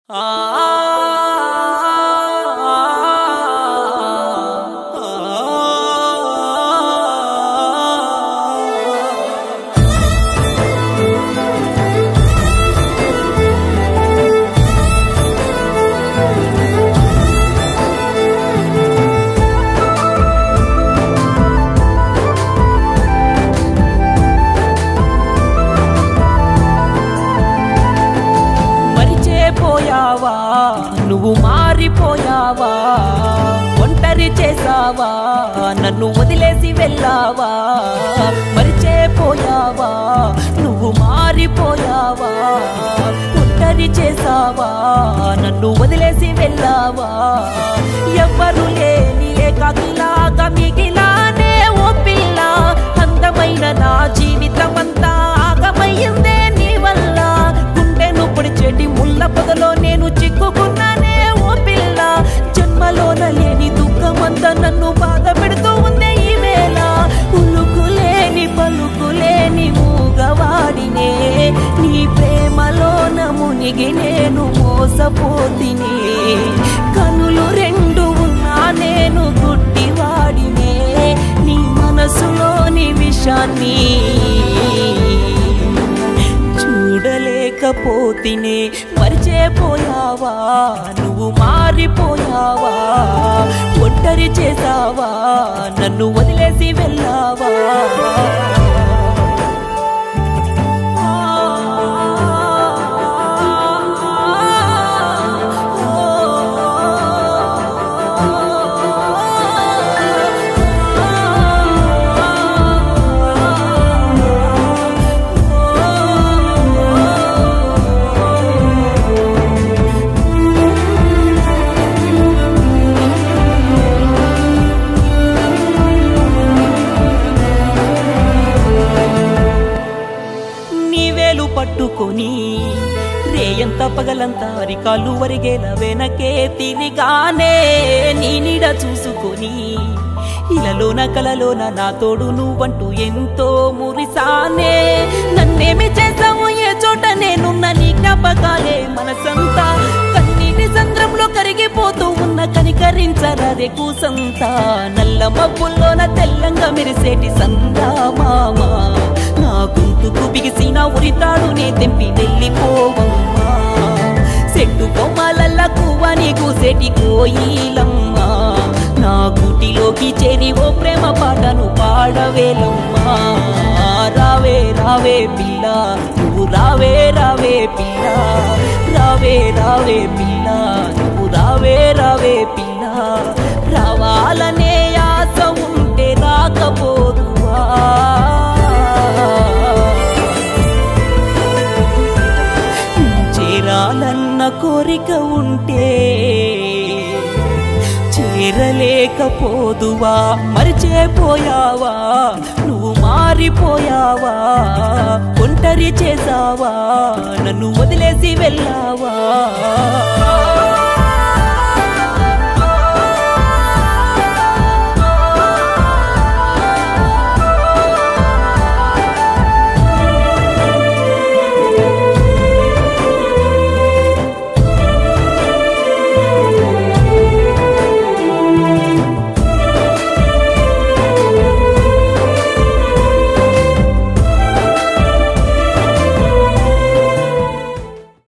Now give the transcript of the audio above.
మరిచేపోయావా నువ్వు మారిపోయావా ఒంటరి చేసావా నన్ను వదిలేసి వెళ్ళావా మరిచేపోయావా నువ్వు మారిపోయావా ఒంటరి చేసావా నన్ను వదిలేసి వెళ్ళావా ఎవ్వరు లేని ఏకాకిలాగా మిగిలానే ఓ పిల్ల అందమైన నా జీవితమంతా ఆగమయ్యిందే నీ వల్ల గుండెను పొడిచేటి ముళ్ళ పొదలో నేను చిక్కుకున్నానే ఓ పిల్ల జన్మలోన లేని దుఃఖమంతా నన్ను బాధ పెడుతూ ఉందే ఈ వేళ ఉలుకులేని పలుకులేని మూగవాడినే నీ ప్రేమలోన మునిగి నేను మోసపోతిని కనులు రెండు ఉన్నా నేను గుడ్డివాడినే నీ మనసులోని విషాన్ని చూడలేకపోతినే మరిచేపోయావా నువ్వు మారిపోయావా ఒంటరి చేసావా నన్ను వదిలేసి వెళ్ళావా నీవేలు పట్టుకొని రేయంత పగలంతా అరికాళ్ళు వరిగేల వెనకే తిరిగానే నీ నీడ చూసుకొని ఇలలోన కలలోన నా తోడు నువ్వంటూ ఎంతో మురిసానే నన్నేమి చేసావు ఏ చోట నేనున్న నీ జ్ఞాపకాలే మనసంతా కన్నీటి సంద్రంలో కరిగిపోతూ ఉన్న కనికరించరాదే కూసంతా నల్ల మబ్బుల్లోన తెల్లంగా మెరిసేటి సందా మామా నా గొంతుకు బిగిసిన ఉరితాడునే తెంపి వెళ్ళిపోవమ్మా చెట్టు కొమ్మలల్ల కువ్వని కూసేటి కోయిలమ్మా నా గుటిలోకి చేరి ఓ ప్రేమ పాటను పాడవేలమ్మా రావే రావే పిల్ల నువ్వు రావే రావే పిల్ల రావే రావే పిల్ల నువ్వు రావే రావే పిల్ల రావాలనే ఆశ ఉంటే రాకపోదువా చేరాలన్న కోరిక ఉంటే చేరలేకపోదువా మరిచేపోయావా నువ్వు మారిపోయావా ఒంటరి చేసావా నన్ను వదిలేసి వెళ్ళావా